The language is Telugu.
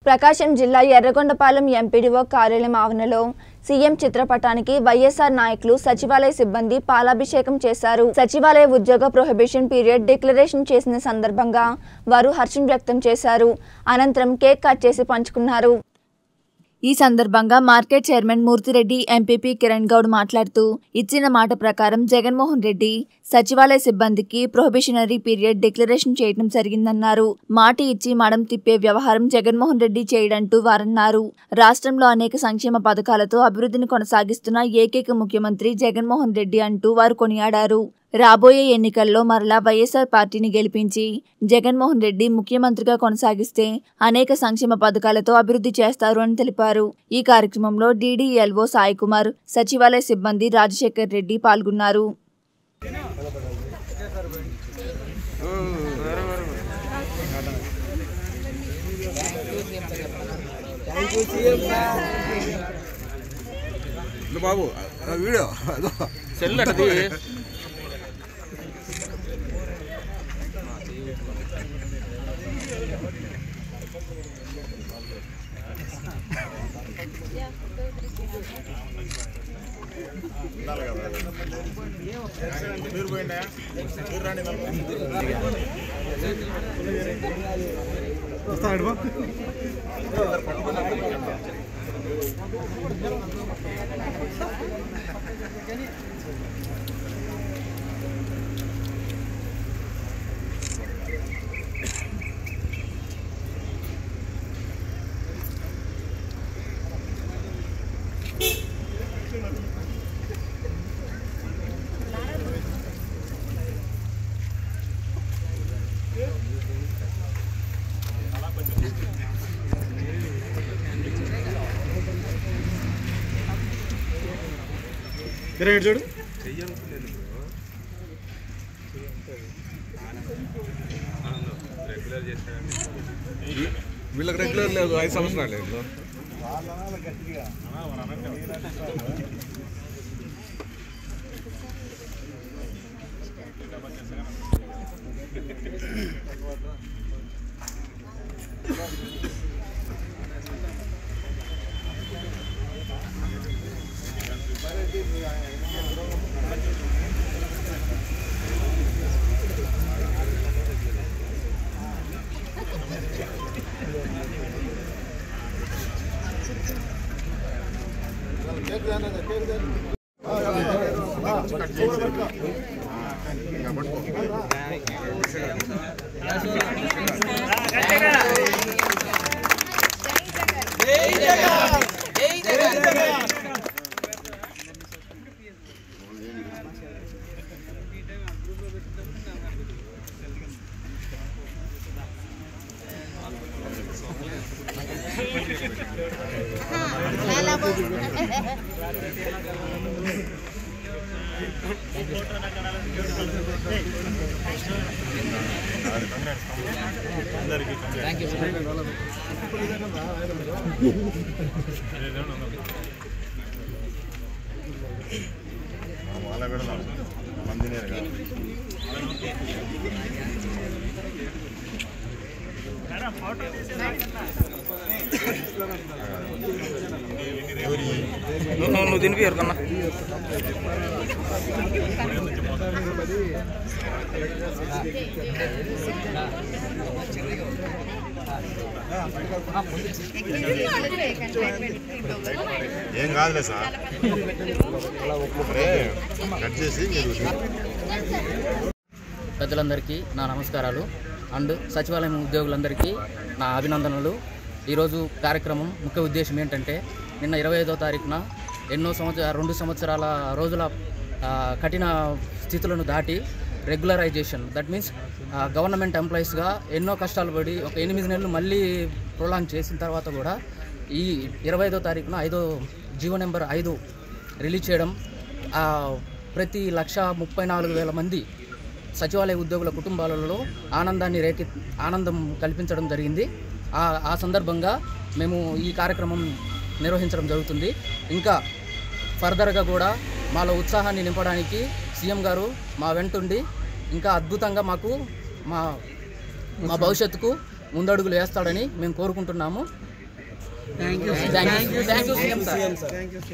ప్రకాశం జిల్లా ఎర్రగొండపాలెం ఎంపీడీఓ కార్యాలయం ఆవరణలో సీఎం చిత్రపటానికి వైఎస్ఆర్ నాయకులు సచివాలయ సిబ్బంది పాలాభిషేకం చేశారు సచివాలయ ఉద్యోగ ప్రొహిబిషన్ పీరియడ్ డిక్లరేషన్ చేసిన సందర్భంగా వారు హర్షం వ్యక్తం చేశారు అనంతరం కేక్ కట్ చేసి పంచుకున్నారు ఈ సందర్భంగా market chairman Murthireddy MPP Kiran Goud మాట్లాడుతూ ఇచ్చిన మాట ప్రకారం జగన్మోహన్ రెడ్డి సచివాలయ సిబ్బందికి ప్రొహిబిషనరీ పీరియడ్ డిక్లరేషన్ చేయడం జరిగిందన్నారు మాట ఇచ్చి మడం తిప్పే వ్యవహారం జగన్మోహన్ రెడ్డి చేయడంటూ వారన్నారు రాష్ట్రంలో అనేక సంక్షేమ పథకాలతో అభివృద్ధిని కొనసాగిస్తున్న ఏకైక ముఖ్యమంత్రి జగన్మోహన్ రెడ్డి అంటూ వారు కొనియాడారు రాబోయే ఎన్నికల్లో మరలా వైఎస్ఆర్ పార్టీని గెలిపించి జగన్మోహన్ రెడ్డి ముఖ్యమంత్రిగా కొనసాగిస్తే అనేక సంక్షేమ పథకాలతో అభివృద్ధి చేస్తారు అని తెలిపారు ఈ కార్యక్రమంలో డీడీఎల్ఓ సాయి కుమార్ సచివాలయ సిబ్బంది రాజశేఖర్ రెడ్డి పాల్గొన్నారు ఇదిగో బాబు ఆ వీడియో అదో సెల్ అటది చూడు వీళ్ళకి రెగ్యులర్ లేదు ఐదు సంవత్సరాలు లేదు నువ్వు నువ్వు తినిపియరు కన్నా ఏం కాదులే సార్ అరే, కట్ చేసి మీరు పెద్దలందరికీ నా నమస్కారాలు అండ్ సచివాలయం ఉద్యోగులందరికీ నా అభినందనలు ఈరోజు కార్యక్రమం ముఖ్య ఉద్దేశం ఏంటంటే నిన్న ఇరవై ఐదో తారీఖున ఎన్నో సంవత్సర రెండు సంవత్సరాల రోజుల ఆ, కఠిన స్థితులను దాటి రెగ్యులరైజేషన్ దట్ మీన్స్ గవర్నమెంట్ ఎంప్లాయీస్గా ఎన్నో కష్టాలు పడి ఒక ఎనిమిది నెలలు మళ్ళీ ప్రొలాంగ్ చేసిన తర్వాత కూడా ఈ ఇరవై ఐదో తారీఖున ఐదో జీవో నెంబర్ ఐదు రిలీజ్ చేయడం ఆ, ప్రతి లక్ష ముప్పై నాలుగు వేల మంది సచివాలయ ఉద్యోగుల కుటుంబాలలో ఆనందాన్ని రేకె ఆనందం కల్పించడం జరిగింది ఆ ఆ సందర్భంగా మేము ఈ కార్యక్రమం నిర్వహించడం జరుగుతుంది ఇంకా ఫర్దర్గా కూడా మాలో ఉత్సాహాన్ని నింపడానికి సీఎం గారు మా వెంటుండి ఇంకా అద్భుతంగా మాకు మా మా భవిష్యత్తుకు ముందడుగులు వేస్తాడని మేము కోరుకుంటున్నాము thank you thank you CM sir